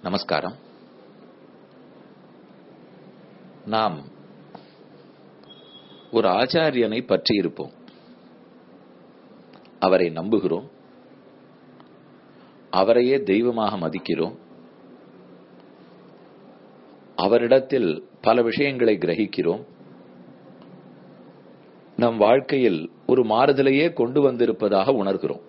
நமஸ்காரம் நாம் ஒரு ஆச்சாரியனை பற்றி இருப்போம் அவரை நம்புகிறோம் அவரையே தெய்வமாக மதிக்கிறோம் அவரிடத்தில் பல விஷயங்களை கிரகிக்கிறோம் நம் வாழ்க்கையில் ஒரு மாறுதலையே கொண்டு வந்திருப்பதாக உணர்கிறோம்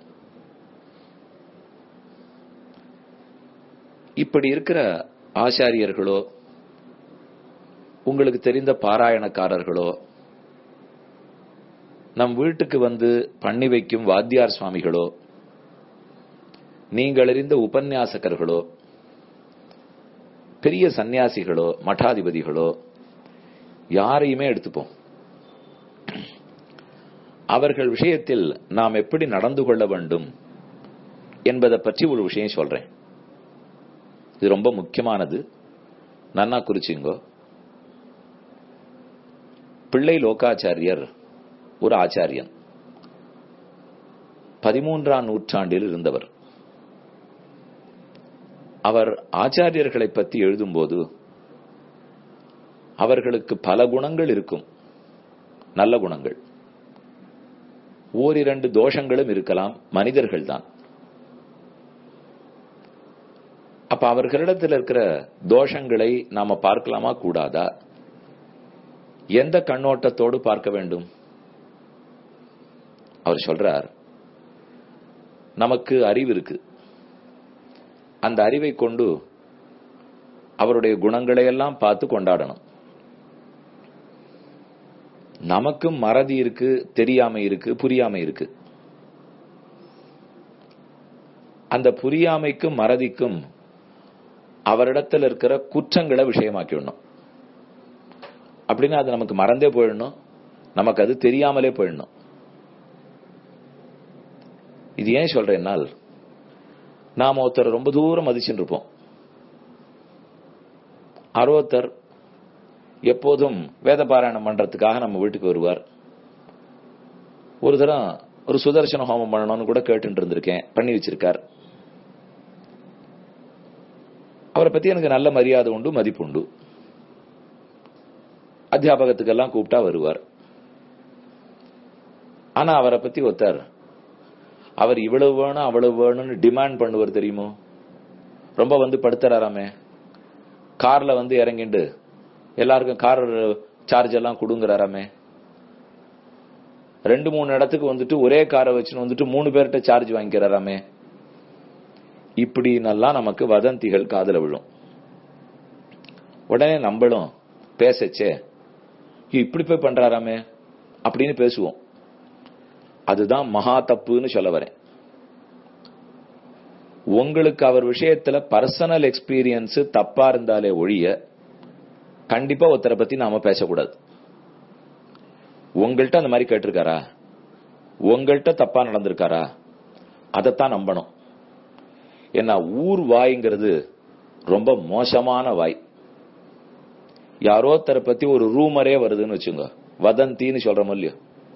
இப்படி இருக்கிற ஆச்சாரியர்களோ உங்களுக்கு தெரிந்த பாராயணக்காரர்களோ நம் வீட்டுக்கு வந்து பண்ணி வைக்கும் வாத்தியார் சுவாமிகளோ நீங்கள் அறிந்த உபன்யாசகர்களோ பெரிய சந்நியாசிகளோ மடாதிபதிகளோ யாரையுமே எடுத்துப்போம் அவர்கள் விஷயத்தில் நாம் எப்படி நடந்து கொள்ள வேண்டும் என்பதை பற்றி ஒரு விஷயம் சொல்றேன் இது ரொம்ப முக்கியமானது நன்னா குறிச்சிங்கோ பிள்ளை லோகாச்சாரியர் ஒரு ஆச்சாரியன் பதிமூன்றாம் நூற்றாண்டில் இருந்தவர் அவர் ஆச்சாரியர்களை பற்றி எழுதும்போது அவர்களுக்கு பல குணங்கள் இருக்கும் நல்ல குணங்கள் ஓரிரண்டு தோஷங்களும் இருக்கலாம் மனிதர்கள் தான் அப்ப அவர்களிடத்தில் இருக்கிற தோஷங்களை நாம பார்க்கலாமா கூடாதா எந்த கண்ணோட்டத்தோடு பார்க்க வேண்டும் அவர் சொல்றார் நமக்கு அறிவு இருக்கு அந்த அறிவை கொண்டு அவருடைய குணங்களை எல்லாம் பார்த்து கொண்டாடணும் நமக்கும் மறதி இருக்கு தெரியாமை இருக்கு புரியாமை இருக்கு அந்த புரியாமைக்கும் மறதிக்கும் அவரிடத்தில் இருக்கிற குற்றங்களை விஷயமாக்கிடணும் அப்படின்னு அது நமக்கு மறந்தே போயிடணும் நமக்கு அது தெரியாமலே போயிடணும் இது ஏன் சொல்றேன்னால் நாம ஒருத்தர் ரொம்ப தூரம் மதிச்சுட்டு இருப்போம் அறுபத்தர் எப்போதும் வேத பாராயணம் பண்றதுக்காக நம்ம வீட்டுக்கு வருவார் ஒரு தரம் ஒரு சுதர்சன ஹோமம் பண்ணணும்னு கூட கேட்டு இருந்திருக்கேன் பண்ணி வச்சிருக்கார் அவரை பத்தி எனக்கு நல்ல மரியாதை உண்டு மதிப்பு உண்டு அத்தியாபகத்துக்கெல்லாம் கூப்பிட்டா வருவார் ஆனா அவரை பத்தி ஒருத்தர் அவர் இவ்வளவு வேணும் அவ்வளவு வேணும்னு டிமாண்ட் பண்ணுவார் தெரியுமோ ரொம்ப வந்து படுத்துறாராமே கார்ல வந்து இறங்கிண்டு எல்லாருக்கும் கார் சார்ஜ் எல்லாம் கொடுங்கறாராமே ரெண்டு மூணு இடத்துக்கு வந்துட்டு ஒரே காரை வச்சுன்னு வந்துட்டு மூணு பேர்கிட்ட சார்ஜ் வாங்கிக்கிறாராமே இப்படின்னெல்லாம் நமக்கு வதந்திகள் காதல விழும் உடனே நம்மளும் பேசச்சே இப்படி போய் பண்றாராமே அப்படின்னு பேசுவோம் அதுதான் மகா தப்புன்னு சொல்ல வரேன் உங்களுக்கு அவர் விஷயத்துல பர்சனல் எக்ஸ்பீரியன்ஸ் தப்பா இருந்தாலே ஒழிய கண்டிப்பா ஒருத்தரை பத்தி நாம பேசக்கூடாது உங்கள்கிட்ட அந்த மாதிரி கேட்டிருக்காரா உங்கள்கிட்ட தப்பா நடந்திருக்காரா அதைத்தான் நம்பணும் ஏன்னா ஊர் வாய்ங்கிறது ரொம்ப மோசமான வாய் யாரோ ஒருத்தரை பத்தி ஒரு ரூமரே வருதுன்னு வச்சுங்க வதந்தின்னு சொல்றோம் இல்லையோ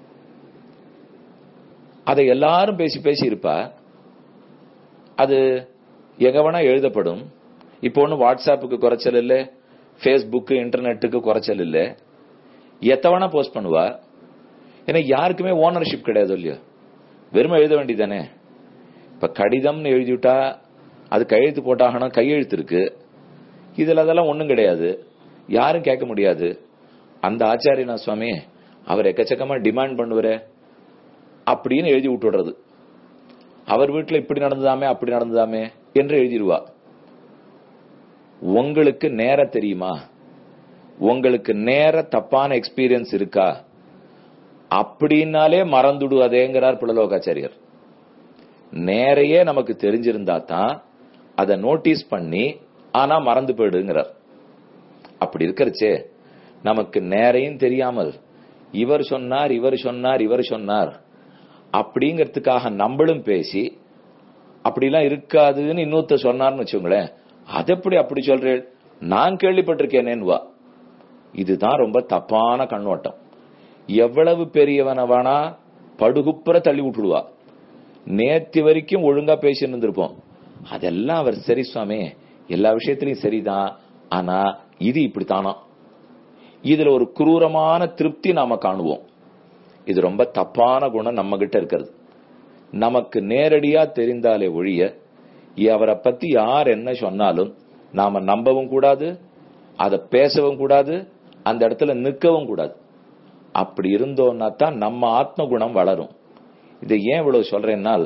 அதை எல்லாரும் பேசி பேசி இருப்பா அது எங்க வேணா எழுதப்படும் இப்போ ஒன்னும் வாட்ஸ்அப்புக்கு குறைச்சல் இல்லை ஃபேஸ்புக்கு இன்டர்நெட்டுக்கு குறைச்சல் இல்லை எத்தவனா போஸ்ட் பண்ணுவா ஏன்னா யாருக்குமே ஓனர்ஷிப் கிடையாது இல்லையோ வெறுமை எழுத வேண்டியதானே இப்ப கடிதம்னு எழுதிவிட்டா அது கையெழுத்து போட்டாகணும் கையெழுத்து இருக்கு இதுல அதெல்லாம் ஒண்ணும் கிடையாது யாரும் கேட்க முடியாது அந்த ஆச்சாரியனா சுவாமி அவர் எக்கச்சக்கமா டிமாண்ட் பண்ணுவாரே அப்படின்னு எழுதி விட்டுடுறது அவர் வீட்டுல இப்படி நடந்ததாமே அப்படி நடந்ததாமே என்று எழுதிடுவா உங்களுக்கு நேர தெரியுமா உங்களுக்கு நேர தப்பான எக்ஸ்பீரியன்ஸ் இருக்கா அப்படின்னாலே மறந்துடுவதேங்கிறார் புலலோகாச்சாரியர் நேரையே நமக்கு தெரிஞ்சிருந்தா தான் அதை நோட்டீஸ் பண்ணி ஆனா மறந்து போயிடுங்கிறார் அப்படி இருக்கிறச்சே நமக்கு நேரையும் தெரியாமல் இவர் சொன்னார் இவர் சொன்னார் இவர் சொன்னார் அப்படிங்கறதுக்காக நம்மளும் பேசி அப்படிலாம் இருக்காதுன்னு இன்னொருத்த சொன்னார்னு வச்சுங்களேன் அது எப்படி அப்படி சொல்றேன் நான் கேள்விப்பட்டிருக்கேனேன்வா இதுதான் ரொம்ப தப்பான கண்ணோட்டம் எவ்வளவு பெரியவன வேணா படுகுப்புற தள்ளி விட்டுடுவா நேத்து வரைக்கும் ஒழுங்கா பேசிட்டு இருந்திருப்போம் அதெல்லாம் அவர் சரி சுவாமி எல்லா விஷயத்திலையும் சரிதான் ஆனா இது இப்படித்தானா இதுல ஒரு குரூரமான திருப்தி நாம காணுவோம் இது ரொம்ப தப்பான குணம் நம்ம கிட்ட இருக்கிறது நமக்கு நேரடியா தெரிந்தாலே ஒழிய அவரை பத்தி யார் என்ன சொன்னாலும் நாம நம்பவும் கூடாது அதை பேசவும் கூடாது அந்த இடத்துல நிற்கவும் கூடாது அப்படி இருந்தோம்னா தான் நம்ம ஆத்ம குணம் வளரும் இதை ஏன் இவ்வளவு சொல்றேன்னால்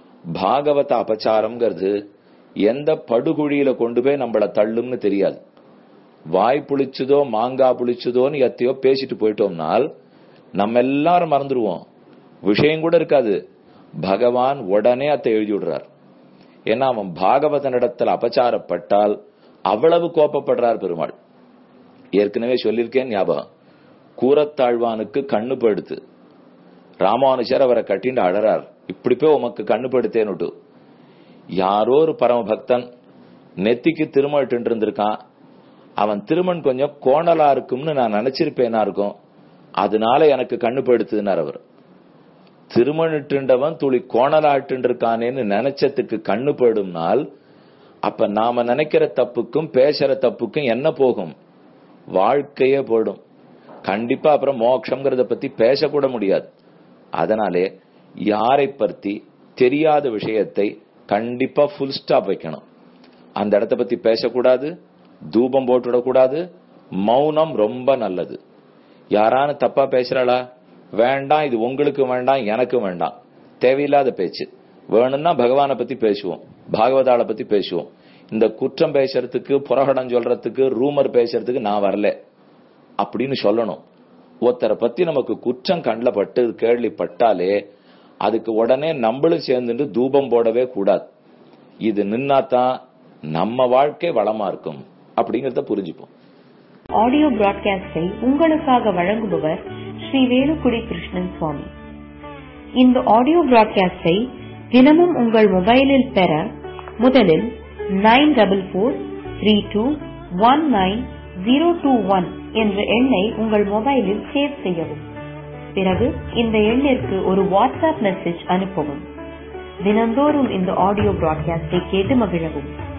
பாகவத அபச்சாரம்ங்கிறது எந்த படுகுழியில கொண்டு போய் நம்மள தள்ளும்னு தெரியாது வாய் புளிச்சதோ மாங்காய் புளிச்சதோன்னு எத்தையோ பேசிட்டு போயிட்டோம்னால் நம்ம எல்லாரும் மறந்துடுவோம் விஷயம் கூட இருக்காது பகவான் உடனே அத்தை எழுதி விடுறார் ஏன்னா அவன் பாகவதனிடத்தில் அபச்சாரப்பட்டால் அவ்வளவு கோபப்படுறார் பெருமாள் ஏற்கனவே சொல்லியிருக்கேன் ஞாபகம் கூரத்தாழ்வானுக்கு கண்ணு படுத்து ராமானுஜர் அவரை கட்டிண்டு அழறார் இப்படி போய் உமக்கு கண்ணு படுத்தேன்னுட்டு யாரோ ஒரு பரம பக்தன் நெத்திக்கு திருமட்டு இருந்திருக்கான் அவன் திருமண் கொஞ்சம் கோணலா இருக்கும்னு நான் நினைச்சிருப்பேனா இருக்கும் அதனால எனக்கு கண்ணு படுத்துனார் அவர் திருமணிட்டுண்டவன் துளி கோணலாட்டு இருக்கானேன்னு நினைச்சதுக்கு கண்ணு படும்னால் அப்ப நாம நினைக்கிற தப்புக்கும் பேசுற தப்புக்கும் என்ன போகும் வாழ்க்கையே போடும் கண்டிப்பா அப்புறம் மோட்சம்ங்கிறத பத்தி பேசக்கூட முடியாது அதனாலே யாரை பத்தி தெரியாத விஷயத்தை கண்டிப்பா ஃபுல் ஸ்டாப் வைக்கணும் அந்த இடத்த பத்தி பேசக்கூடாது தூபம் போட்டுவிடக்கூடாது மௌனம் ரொம்ப நல்லது யாரான தப்பா பேசுறாளா வேண்டாம் இது உங்களுக்கு வேண்டாம் எனக்கு வேண்டாம் தேவையில்லாத பேச்சு வேணும்னா பகவானை பத்தி பேசுவோம் பாகவதாளை பத்தி பேசுவோம் இந்த குற்றம் பேசுறதுக்கு புறகடம் சொல்றதுக்கு ரூமர் பேசுறதுக்கு நான் வரல அப்படின்னு சொல்லணும் ஒருத்தரை பத்தி நமக்கு குற்றம் கண்ணில் பட்டு கேள்விப்பட்டாலே அதுக்கு உடனே நம்மளும் சேர்ந்துட்டு தூபம் போடவே கூடாது இது நின்னாதான் நம்ம வாழ்க்கை வளமா இருக்கும் அப்படிங்கறத புரிஞ்சுப்போம் ஆடியோ பிராட்காஸ்டை உங்களுக்காக வழங்குபவர் ஸ்ரீ வேலுக்குடி கிருஷ்ணன் சுவாமி இந்த ஆடியோ பிராட்காஸ்டை தினமும் உங்கள் மொபைலில் பெற முதலில் nine double four three two one nine zero two one என்ற எண்ணை உங்கள் மொபைலில் சேவ் செய்யவும் பிறகு இந்த எண்ணிற்கு ஒரு வாட்ஸ்அப் மெசேஜ் அனுப்பவும் தினந்தோறும் இந்த ஆடியோ பிராட்காஸ்டை கேட்டு மகிழவும்